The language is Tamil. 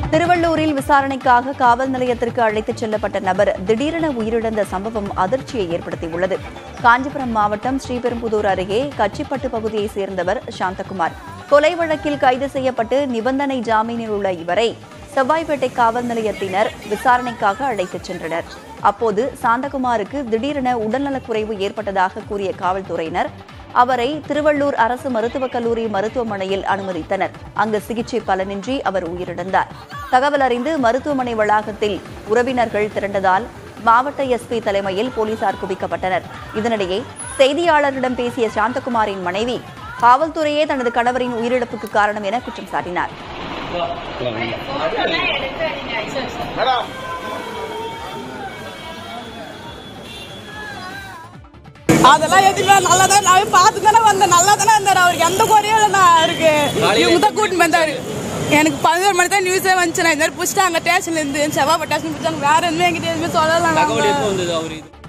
திருவள்ளூரில் விசாரணைக்காக காவல் நிலையத்திற்கு அழைத்துச் செல்லப்பட்ட நபர் திடீரென உயிரிழந்த சம்பவம் அதிர்ச்சியை ஏற்படுத்தியுள்ளது காஞ்சிபுரம் மாவட்டம் ஸ்ரீபெரும்புதூர் அருகே கச்சிப்பட்டு பகுதியைச் சேர்ந்தவர் சாந்தகுமார் கொலை வழக்கில் கைது செய்யப்பட்டு நிபந்தனை ஜாமீனில் உள்ள இவரை செவ்வாய்ப்பேட்டை காவல் நிலையத்தினர் விசாரணைக்காக அழைத்துச் சென்றனர் அப்போது சாந்தகுமாருக்கு திடீரென உடல்நலக்குறைவு ஏற்பட்டதாக கூறிய காவல்துறையினர் அவரை திருவள்ளூர் அரசு மருத்துவக் கல்லூரி மருத்துவமனையில் அனுமதித்தனர் அங்கு சிகிச்சை பலனின்றி அவர் உயிரிழந்தார் தகவல் அறிந்து மருத்துவமனை வளாகத்தில் உறவினர்கள் திரண்டதால் மாவட்ட எஸ்பி தலைமையில் போலீசார் குவிக்கப்பட்டனர் இதனிடையே செய்தியாளர்களிடம் பேசிய சாந்தகுமாரின் மனைவி காவல்துறையே தனது கணவரின் உயிரிழப்புக்கு காரணம் என குற்றம் சாட்டினார் அதெல்லாம் எதுவுமே நல்லா தான் நான் பார்த்து தானே வந்தேன் நல்லா தானே இருந்தார் அவருக்கு எந்த குறையும் இல்லை நான் அவருக்கு இவங்க தான் கூட்டிட்டு வந்தாரு எனக்கு பதினோரு மணி தான் நியூஸே வந்துச்சு நான் இந்த மாதிரி பிடிச்சிட்டாங்க ஸ்டேஷன்ல இருந்து செவ்வாய் ஸ்டேஷன் பிடிச்சாங்க வேற எதுவுமே எங்கிட்ட எதுவுமே சொல்லலாம் தகவல் எப்போ வந்தது அவரு இது